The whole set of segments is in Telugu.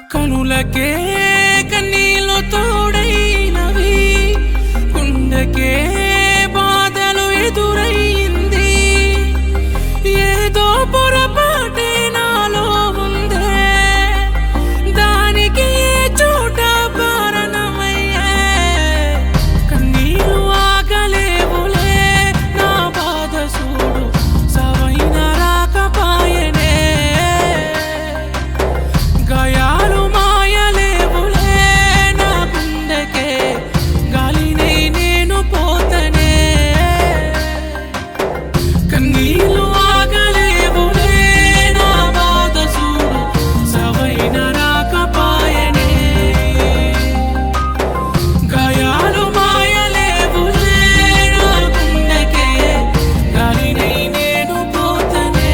కనులకే కన్నీళ్ళు తోడైనవి గుండెకే బాధలు ఎదురైంది ఏదో పొరపాటే నాలో ఉందే దానికి ఏ చోట కారణమయ్యే కన్నీళ్ళు ఆగలేవులే నా బాధ చూడు సవైన రాకపాయనే గాయాలు మాయలేవులే నా గుండెకే గాలినై నేను పోతనే కన్నీళ్ళు ఆగలేవులే నా బాధ చూడు సవైన రాకపాయనే గాయాలు మాయలేవులే నా గుండెకే గాలినై నేను పోతనే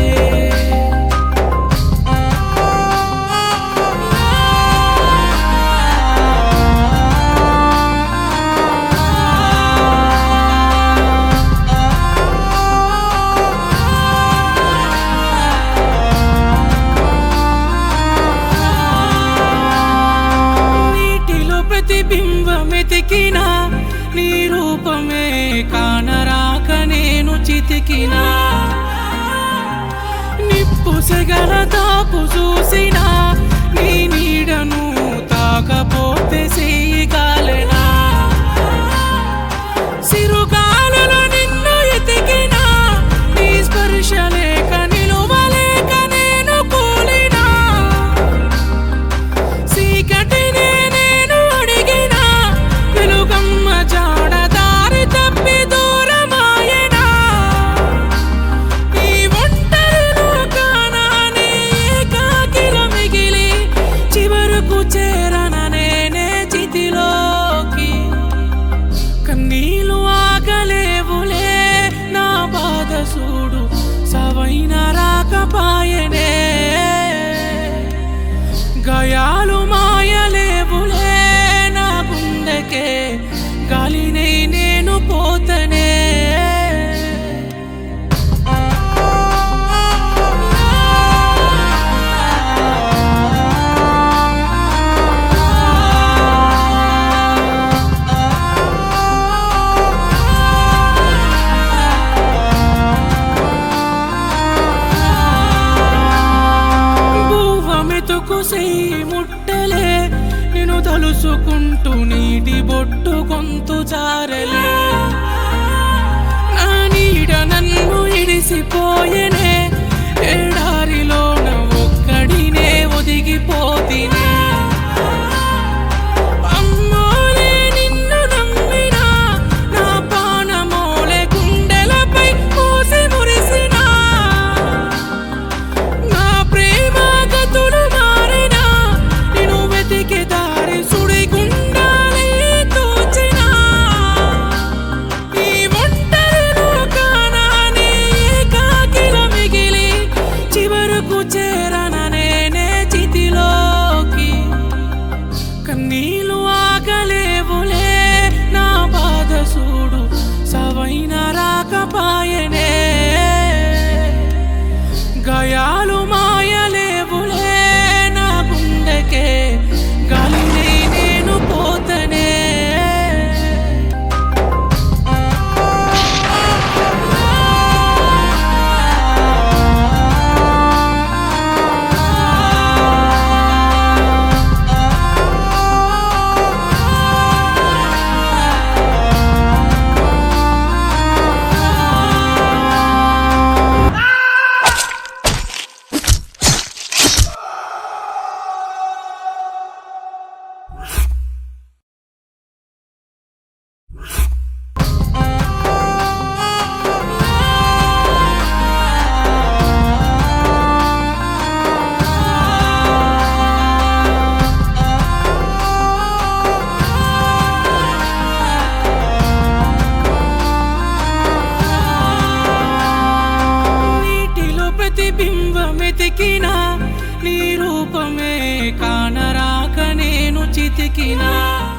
నీటిలో ప్రతిబింబమెతికినా నీ రూపమే కానరాక నేను చితికినా నిప్పు సెగల తాపు చూసినా నీ నీడను తాకపోతే కాలెనా సిరుగాలులో నిన్ను ఎతికినా నీ స్పర్శ లేక నిలువలేక నేను కూలినా చీకటినే నేను అడిగినా వెలుగమ్మ జాడ దారి తప్పి దూరమాయనా ఈ ఒంటరిలో కానానే ఏకాకిల మిగిలి చివరకు చేరన నేనే చితిలోకి కన్నీళ్ళు ఆగలేవులే నా బాధ చూడు సవైన రాకపాయనే గాయాలు మాయలేవులే నా గుండెకే గాలినై నేను పోతనే భూవమెతుకు సెయ్యి ముట్టలే నేను తలుసుకుంటూ నీటి బొట్టు గొంతు జారలే నా నీడ నన్ను ఇడిసిపోయెనే ఎడారిలోన ఒక్కడినే ఒదిగిపోతినే అమ్మోలే నిన్ను నమ్మినా నా పానమోలే గుండెలపై మూసి మురిసినా నా ప్రేమ గతులు మారినా నేను వెతికే దారి సుడి గుండాలే తోచినా ఈ ఒంటరిలో కానానే ఏకాకిల మిగిలి చివరకు చేరన నేనే చితిలోకి కన్నీళ్ళు ఆగలేవులే నా బాధ చూడు సవైన రాకపాయనే గాయాలు మాయలేవులే నా గుండెకే గాలినై నేను పోతనే నీటిలో ప్రతిబింబమెతికినా నీ రూపమే కానరాక నేను చితికినా